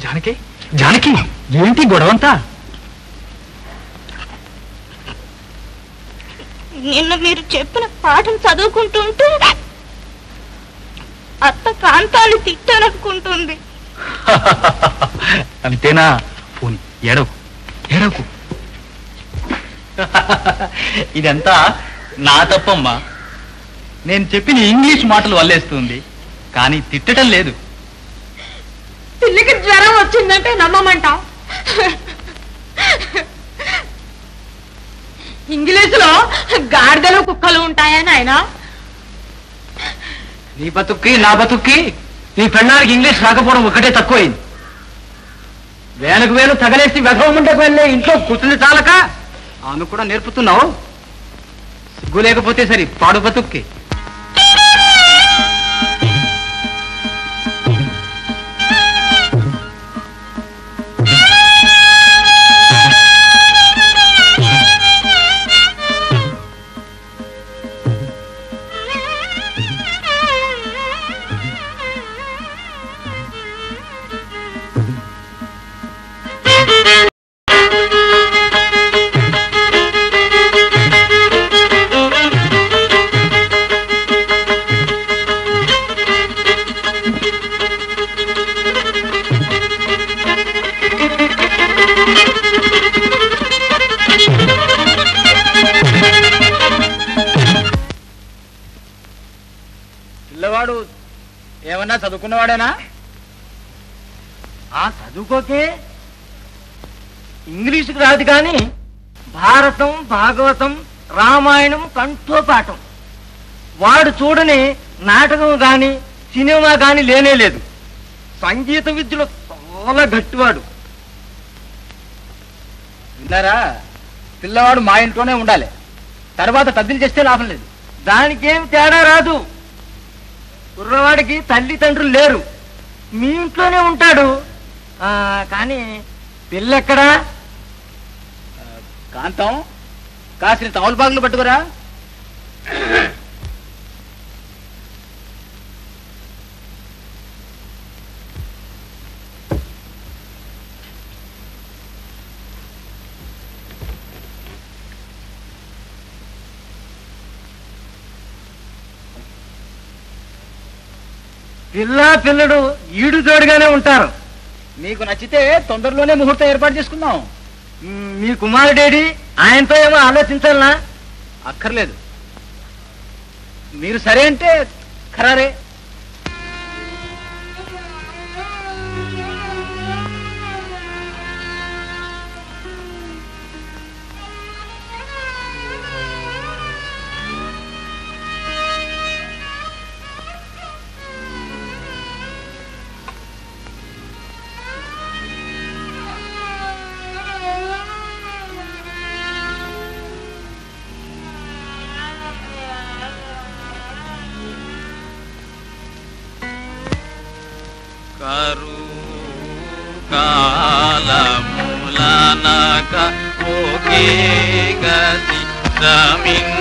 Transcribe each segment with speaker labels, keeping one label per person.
Speaker 1: జానకి జానకి ఏంటి గొడవంతా
Speaker 2: నిన్న మీరు చెప్పిన పాఠం చదువుకుంటుంటే అత్త కాంతాన్ని తిట్టాలనుకుంటుంది
Speaker 1: అంతేనా పోని ఏడవకు ఏడవకు ఇదంతా నా తప్పమ్మా నేను చెప్పిన ఇంగ్లీష్ మాటలు వల్లేస్తుంది కానీ తిట్టడం లేదు
Speaker 2: పిల్లికి జ్వరం వచ్చిందంటే నమ్మమంటాం ఇంగ్లీషులో గాడిదలు కుక్కలు ఉంటాయని ఆయన
Speaker 1: నీ బతుక్కి నా బతుక్కి నీ పెళ్ళానికి ఇంగ్లీష్ రాకపోవడం ఒకటే తక్కువైంది వేలకు వేలు తగలేసి వెధవముండకు వెళ్ళే ఇంట్లో కూర్చుని చాలక ఆమె కూడా నేర్పుతున్నావు సిగ్గు లేకపోతే సరి పాడు బతుక్కి పిల్లవాడు ఏమన్నా చదువుకున్నవాడేనా
Speaker 3: ఆ చదువుకోకే ఇంగ్లీషుకు రాదు కానీ భారతం భాగవతం రామాయణం కంఠో పాఠం వాడు చూడని నాటకం గాని సినిమా గాని లేనే లేదు సంగీత విద్యలో చాలా గట్టివాడు
Speaker 1: విన్నారా పిల్లవాడు మా ఇంట్లోనే ఉండాలి తర్వాత తద్దిలు చేస్తే లాభం లేదు
Speaker 3: దానికేం తేడా రాదు కుర్రవాడికి తల్లిదండ్రులు లేరు మీ ఇంట్లోనే ఉంటాడు ఆ, కానీ పిల్లెక్కడా
Speaker 1: కాంతం కాసిన తమలపాకులు పట్టుకురా
Speaker 3: పిల్ల పిల్లడు ఈడు జోడుగానే ఉంటారు
Speaker 1: మీకు నచ్చితే తొందరలోనే ముహూర్తం ఏర్పాటు చేసుకుందాం
Speaker 3: మ్, మీ కుమారుడేడి ఆయనతో ఏమో ఆలోచించాలనా
Speaker 1: అక్కర్లేదు మీరు సరే అంటే ఖరారే
Speaker 4: కరు కాలములనక ఒకే గతి రమిన్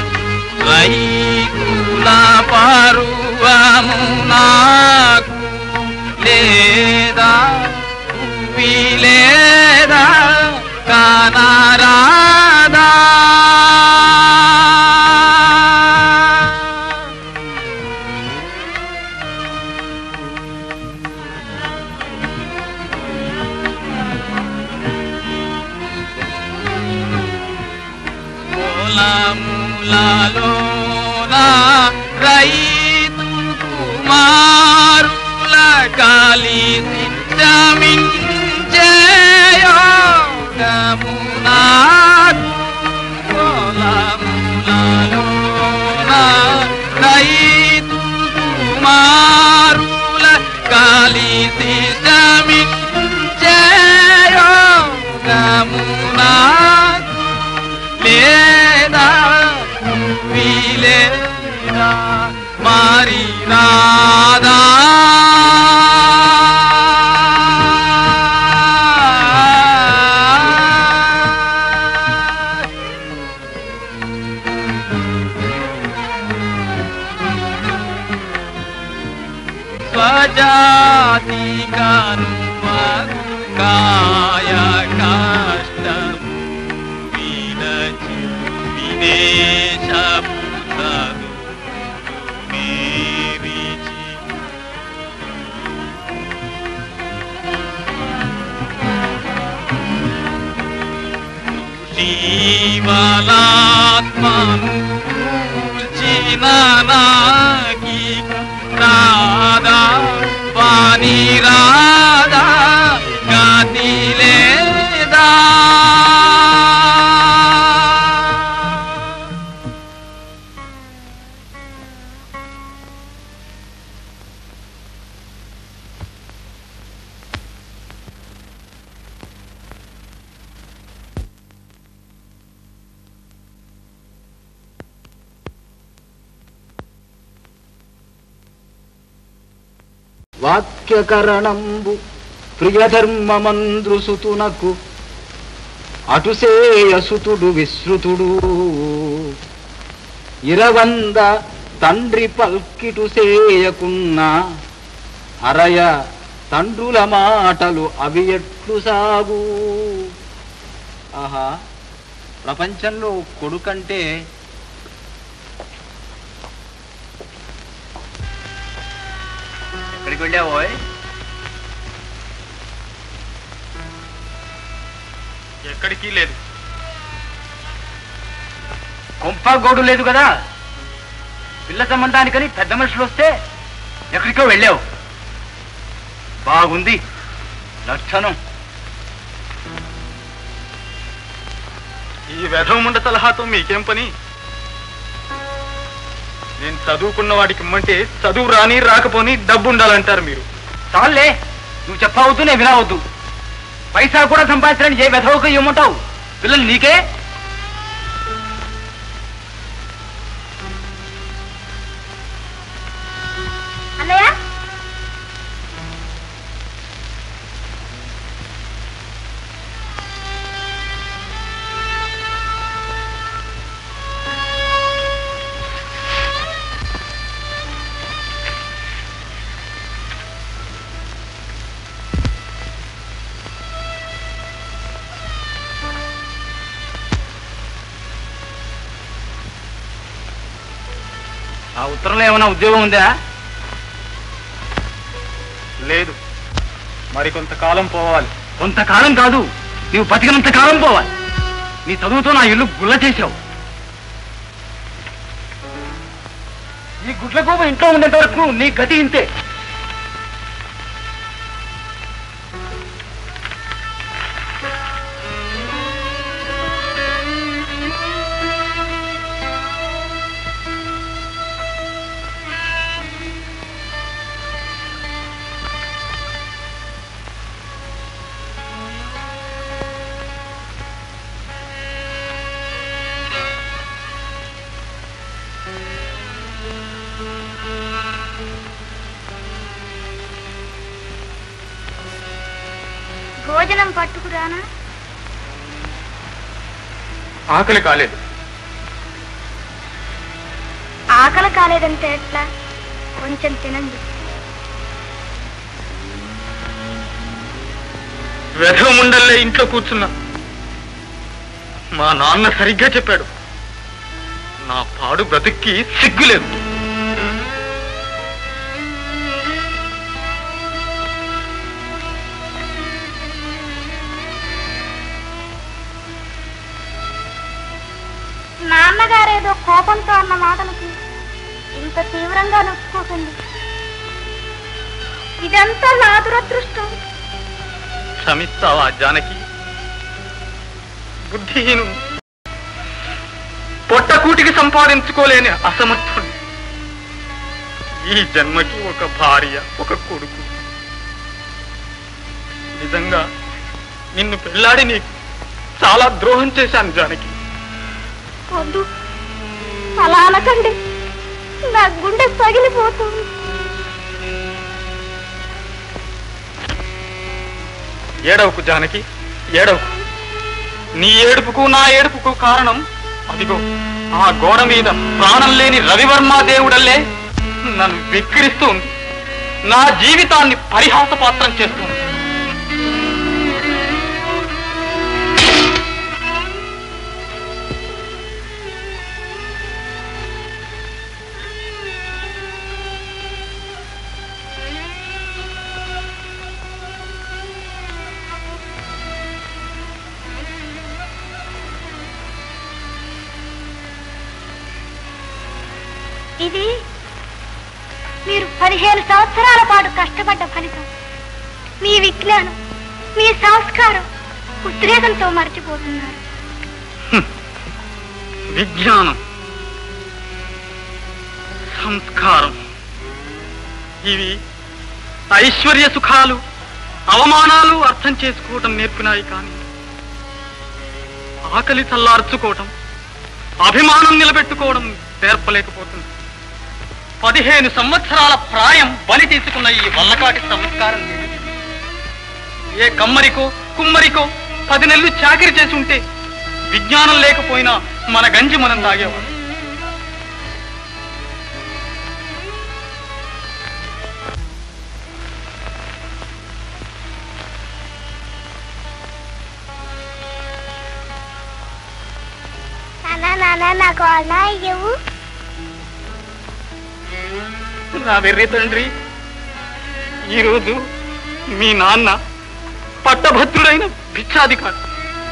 Speaker 4: రైకుల పరువము నాకు లేదా ఉవి లేదా కానరాదా పొలములలోన రైతు కుమారుల కలిసి జమించేయోగమునాకు పొలములలోన రైతు కుమారుల కలిసి జమించేయోగమునాకు లేదా వీలేదా మారి రాదా కాయ కష్టము వినచి విదేశపు చదువు మేరిచి జీవలాత్మను కూల్చిన నాకిక రాధా వాణి రాధా గతి లేదా
Speaker 1: వాక్యకరణంబు ప్రియధర్మమంద్రుసుతునకు అటుసేయసుతుడు విశ్రుతుడు ఇరవంద తండ్రి పల్కిటు సేయకున్నా అరయ తండ్రుల మాటలు అవి ఎట్లు సాగు ఆహా ప్రపంచంలో కొడుకంటే ఎక్కడికి వెళ్ళావోయ్
Speaker 4: ఎక్కడికి లేదు
Speaker 1: కొంప గోడు లేదు కదా పిల్ల సంబంధానికని పెద్ద మనుషులు వస్తే ఎక్కడికో వెళ్ళావు బాగుంది లక్షణం
Speaker 4: ఈ వెధవముండ సలహాతో మీకేం పని నేను చదువుకున్న వాడికి ఇమ్మంటే చదువు రాని రాకపోని డబ్బు ఉండాలంటారు మీరు
Speaker 1: చాలే నువ్వు చెప్పవద్దు నేను వినవద్దు పైసా కూడా సంపాదించడానికి ఏ వెధవకు ఇవ్వమంటావు పిల్లలు నీకే
Speaker 2: అన్నయ్య
Speaker 1: ఆ ఉత్తరంలో ఏమైనా ఉద్యోగం ఉందా
Speaker 4: లేదు మరి కొంతకాలం పోవాలి
Speaker 1: కొంతకాలం కాదు నీవు బతికినంత కాలం పోవాలి నీ చదువుతో నా ఇల్లు గుల్ల చేశావు ఈ గుడ్ల కోపం ఇంట్లో ఉండేంత వరకు నీ గతి ఇంతే
Speaker 2: భోజనం పట్టుకురానా
Speaker 4: ఆకలి కాలేదు
Speaker 2: ఆకలి కాలేదంటే ఎట్లా కొంచెం తినండి
Speaker 4: వెధవముండల్లే ఇంట్లో కూర్చున్నా మా నాన్న సరిగ్గా చెప్పాడు నా పాడు బ్రతుక్కి సిగ్గులేదు
Speaker 2: నాన్నగారేదో కోపంతో అన్న మాటలకి ఇంత తీవ్రంగా నొచ్చుకోకండి ఇదంతా నా దురదృష్టం
Speaker 4: క్షమిస్తావా జానకి బుద్ధిహీను పొట్టకూటికి సంపాదించుకోలేని అసమర్థుడు ఈ జన్మకి ఒక భార్య ఒక కొడుకు నిజంగా నిన్ను పెళ్ళాడి నీకు చాలా ద్రోహం చేశాను జానకి
Speaker 2: వద్దు అలా అనకండి నా గుండె పగిలిపోతుంది
Speaker 4: ఏడవకు జానకి ఏడవకు నీ ఏడుపుకు నా ఏడుపుకు కారణం అదిగో ఆ గోడ మీద ప్రాణం లేని రవివర్మ దేవుడల్లే నన్ను వెక్కిరిస్తూ ఉంది నా జీవితాన్ని పరిహాసపాత్రం చేస్తుంది
Speaker 5: పదిహేను సంవత్సరాల పాటు కష్టపడ్డ ఫలితం మీ విజ్ఞానం మీ సంస్కారం ఉద్రేకంతో మర్చిపోతున్నారు
Speaker 4: విజ్ఞానం సంస్కారం ఇవి ఐశ్వర్య సుఖాలు అవమానాలు అర్థం చేసుకోవటం నేర్పినాయి కానీ ఆకలి చల్లార్చుకోవటం అభిమానం నిలబెట్టుకోవడం నేర్పలేకపోతుంది పదిహేను సంవత్సరాల ప్రాయం బలి తీసుకున్న ఈ వల్లకాటి సంస్కారం లేదు. ఏ కమ్మరికో కుమ్మరికో పది నెలలు చాకరీ చేసి ఉంటే విజ్ఞానం లేకపోయినా మన గంజి మనం తాగేవాడు
Speaker 5: నాన్న నాన్న నాకు అన్న ఇవ్వు
Speaker 4: నా వెర్రి తండ్రి ఈరోజు మీ నాన్న పట్టభద్రుడైన భిక్షాధికారి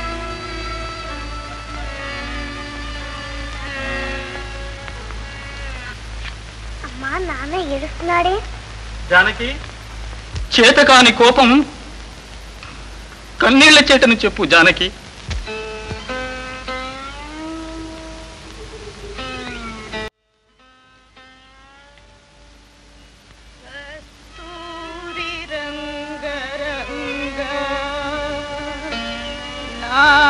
Speaker 5: అమ్మా నాన్న ఏడుస్తున్నాడే
Speaker 4: జానకి చేతకాని కోపం కన్నీళ్ల చేతని చెప్పు జానకి
Speaker 2: నా